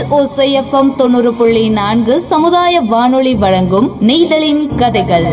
ஓசைஎஃப்எம் தொண்ணூறு புள்ளி நான்கு சமுதாய வானொலி வழங்கும் நெய்தலின் கதைகள்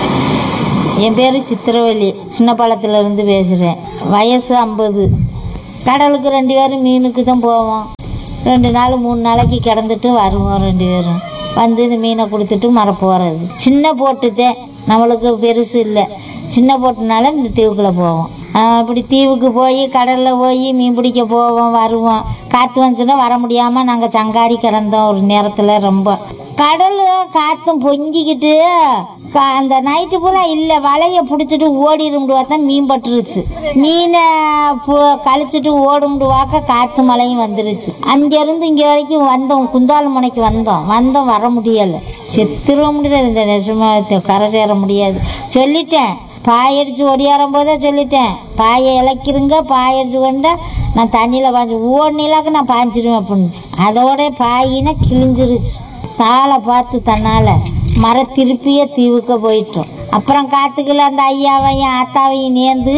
என் பேர் சித்திரவள்ளி சின்ன பாலத்துல இருந்து பேசுகிறேன் வயசு ஐம்பது கடலுக்கு ரெண்டு பேரும் மீனுக்கு தான் போவோம் ரெண்டு நாள் மூணு நாளைக்கு கிடந்துட்டு வருவோம் ரெண்டு பேரும் வந்து இந்த மீனை கொடுத்துட்டு மர போகிறது சின்ன போட்டு தான் நம்மளுக்கு பெருசு இல்லை சின்ன போட்டுனால இந்த தீவுக்குள்ளே போவோம் ஆஹ் இப்படி தீவுக்கு போய் கடலில் போய் மீன் பிடிக்க போவோம் வருவோம் காற்று வந்துச்சுன்னா வர முடியாமல் நாங்கள் சங்காடி கிடந்தோம் ஒரு நேரத்தில் ரொம்ப கடல் காற்றும் பொங்கிக்கிட்டு கா- அந்த நைட்டு பூரா இல்லை வலையை பிடிச்சிட்டு ஓடிடும்டு பார்த்தா மீன் பட்டுருச்சு மீனை பு- கழிச்சிட்டு ஓடும்டு வாக்க காற்று மழையும் வந்துருச்சு அங்கேருந்து இங்கே வரைக்கும் வந்தோம் குந்தால முனைக்கு வந்தோம் வந்தோம் வர முடியலை செத்துருவ முடியாது இந்த நெசமா கரை சேர முடியாது சொல்லிட்டேன் பாய் அடித்து ஒடியாரும் போதே சொல்லிட்டேன் பாயை இழக்கிருங்க பாய் அடித்து கொண்டா நான் தண்ணியில் பாய்ஞ்சி ஓடினாக்க நான் பாய்ஞ்சிடுவேன் அப்படின்னு அதோட பாயினா கிழிஞ்சிருச்சு தாளை பார்த்து தன்னால் மர திருப்பியே தீவுக்க போயிட்டோம் அப்புறம் காத்துக்குள்ள அந்த ஐயாவையும் ஆத்தாவையும் நேர்ந்து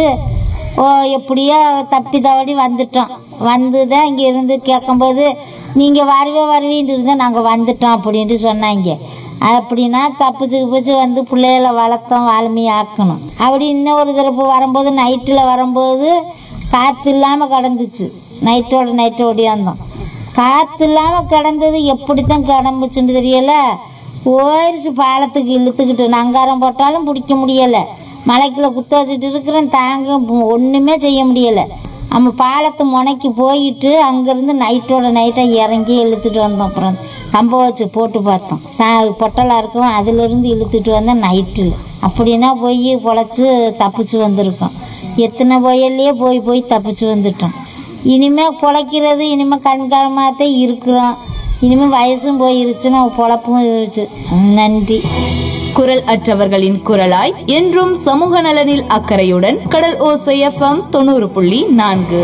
ஓ எப்படியோ தப்பி தவடி வந்துட்டோம் வந்து தான் இங்கே இருந்து கேட்கும்போது நீங்கள் வரவே வருவீன்ட்டு இருந்தால் நாங்கள் வந்துட்டோம் அப்படின்ட்டு சொன்னாங்க அப்படின்னா தப்பிச்சு கிப்பிச்சு வந்து பிள்ளைகளை வளர்த்தோம் வால்மீ ஆக்கணும் அப்படி இன்னொரு தடவை வரும்போது நைட்டில் வரும்போது காற்று இல்லாமல் கிடந்துச்சு நைட்டோட நைட்டு ஓடியாந்தோம் காற்று இல்லாமல் கிடந்தது எப்படி தான் கிடம்புச்சுன்னு தெரியல போயிடுச்சு பாலத்துக்கு இழுத்துக்கிட்டு நங்காரம் போட்டாலும் பிடிக்க முடியலை மலைக்குள்ள குத்த வச்சுட்டு இருக்கிறேன் தாங்க ஒன்றுமே செய்ய முடியலை நம்ம பாலத்து முனைக்கு போயிட்டு அங்கேருந்து நைட்டோட நைட்டாக இறங்கி இழுத்துட்டு வந்தோம் அப்புறம் கம்ப வச்சு போட்டு பார்த்தோம் நான் பொட்டலாக இருக்கும் அதிலிருந்து இழுத்துட்டு வந்தேன் நைட்டில் அப்படின்னா போய் பொழைச்சி தப்பிச்சு வந்திருக்கோம் எத்தனை புயல்லையே போய் போய் தப்பிச்சு வந்துட்டோம் இனிமேல் பொழைக்கிறது இனிமேல் கண்காலமாகத்தான் இருக்கிறோம் இனிமேல் வயசும் போயிருச்சு நம்ம பொழப்பும் இருந்துச்சு நன்றி குரல் அற்றவர்களின் குரலாய் என்றும் சமூக நலனில் அக்கறையுடன் கடல் ஓசைஎஃப்எம் தொண்ணூறு புள்ளி நான்கு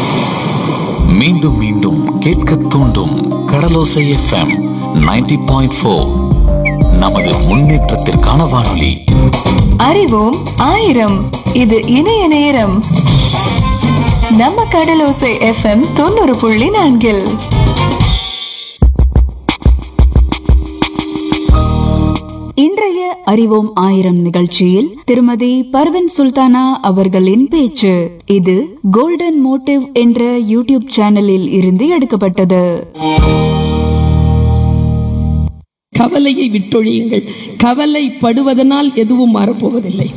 மீண்டும் மீண்டும் கேட்க தூண்டும் கடலோசை எஃப்எம் 90.4 பாயிண்ட் ஃபோர் நமது முன்னேற்றத்திற்கான வானொலி அறிவோம் ஆயிரம் இது இணைய நேரம் நம்ம கடலோசை எஃப்எம் தொண்ணூறு புள்ளி நான்கில் இன்றைய அறிவோம் ஆயிரம் நிகழ்ச்சியில் திருமதி பர்வின் சுல்தானா அவர்களின் பேச்சு இது கோல்டன் மோட்டிவ் என்ற யூடியூப் சேனலில் இருந்து எடுக்கப்பட்டது கவலையை விட்டொழியுங்கள் கவலைப்படுவதனால் எதுவும் மாறப்போவதில்லை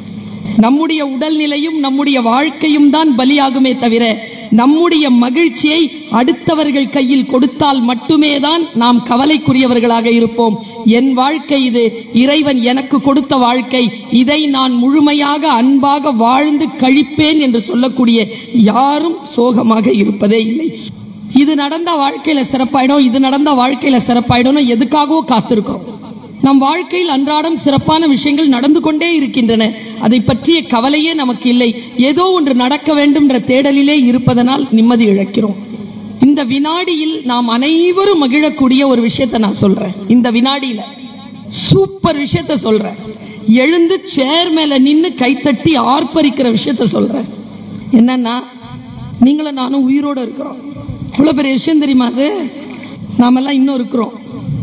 நம்முடைய உடல்நிலையும் நம்முடைய வாழ்க்கையும் தான் பலியாகுமே தவிர நம்முடைய மகிழ்ச்சியை அடுத்தவர்கள் கையில் கொடுத்தால் மட்டுமே தான் நாம் கவலைக்குரியவர்களாக இருப்போம் என் வாழ்க்கை இது இறைவன் எனக்கு கொடுத்த வாழ்க்கை இதை நான் முழுமையாக அன்பாக வாழ்ந்து கழிப்பேன் என்று சொல்லக்கூடிய யாரும் சோகமாக இருப்பதே இல்லை இது நடந்த வாழ்க்கையில சிறப்பாயிடும் இது நடந்த வாழ்க்கையில சிறப்பாயிடும் எதுக்காகவோ காத்திருக்கிறோம் நம் வாழ்க்கையில் அன்றாடம் சிறப்பான விஷயங்கள் நடந்து கொண்டே இருக்கின்றன அதை பற்றிய கவலையே நமக்கு இல்லை ஏதோ ஒன்று நடக்க வேண்டும் என்ற தேடலிலே இருப்பதனால் நிம்மதி இழக்கிறோம் இந்த வினாடியில் நாம் அனைவரும் மகிழக்கூடிய ஒரு விஷயத்தை நான் சொல்றேன் இந்த வினாடியில சூப்பர் விஷயத்த சொல்றேன் எழுந்து சேர் மேல நின்னு கைத்தட்டி ஆர்ப்பரிக்கிற விஷயத்த சொல்றேன் என்னன்னா நீங்களும் நானும் உயிரோட இருக்கிறோம் இவ்வளவு பெரிய விஷயம் தெரியுமா அது நாமெல்லாம் இன்னும் இருக்கிறோம்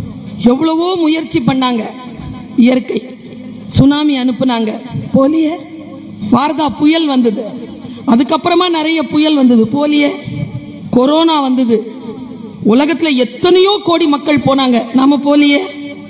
எவ்வளவோ முயற்சி பண்ணாங்க இயற்கை சுனாமி அனுப்புனாங்க போலியே வார்தா புயல் வந்தது அதுக்கப்புறமா நிறைய புயல் வந்தது போலியே கொரோனா வந்தது உலகத்துல எத்தனையோ கோடி மக்கள் போனாங்க நாம போலியே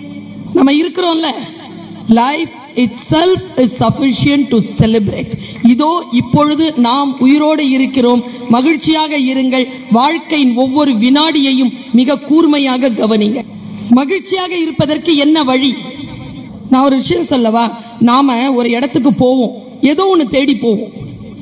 நம்ம இருக்கிறோம்ல life itself is sufficient to celebrate இதோ இப்பொழுது நாம் உயிரோடு இருக்கிறோம் மகிழ்ச்சியாக இருங்கள் வாழ்க்கையின் ஒவ்வொரு வினாடியையும் மிக கூர்மையாக கவனிங்க மகிழ்ச்சியாக இருப்பதற்கு என்ன வழி நான் ஒரு விஷயம் சொல்லவா நாம ஒரு இடத்துக்கு போவோம் ஏதோ ஒன்று தேடி போவோம்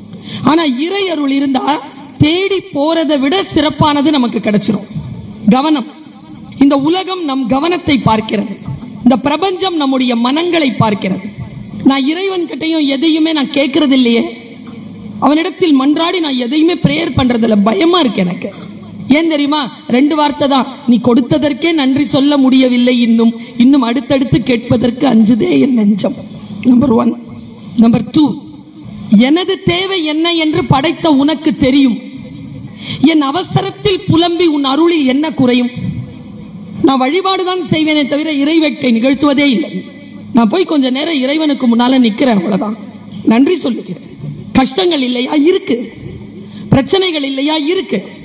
ஆனா இறை அருள் இருந்தா தேடி போறதை விட சிறப்பானது நமக்கு கிடைச்சிரும் கவனம் இந்த உலகம் நம் கவனத்தை பார்க்கிறது இந்த பிரபஞ்சம் நம்முடைய மனங்களை பார்க்கிறது நான் இறைவன் கிட்டையும் எதையுமே நான் கேட்கறது இல்லையே அவனிடத்தில் மன்றாடி நான் எதையுமே பிரேயர் பண்றதில்ல பயமா இருக்கு எனக்கு ஏன் தெரியுமா ரெண்டு வார்த்தை தான் நீ கொடுத்ததற்கே நன்றி சொல்ல முடியவில்லை இன்னும் இன்னும் அடுத்தடுத்து கேட்பதற்கு அஞ்சுதே என் நெஞ்சம் நம்பர் ஒன் நம்பர் டூ எனது தேவை என்ன என்று படைத்த உனக்கு தெரியும் என் அவசரத்தில் புலம்பி உன் அருளில் என்ன குறையும் நான் வழிபாடுதான் செய்வேனே தவிர இறைவேட்கை நிகழ்த்துவதே இல்லை நான் போய் கொஞ்ச நேரம் இறைவனுக்கு முன்னால நிக்கிறேன் அவ்வளவுதான் நன்றி சொல்லுகிறேன் கஷ்டங்கள் இல்லையா இருக்கு பிரச்சனைகள் இல்லையா இருக்கு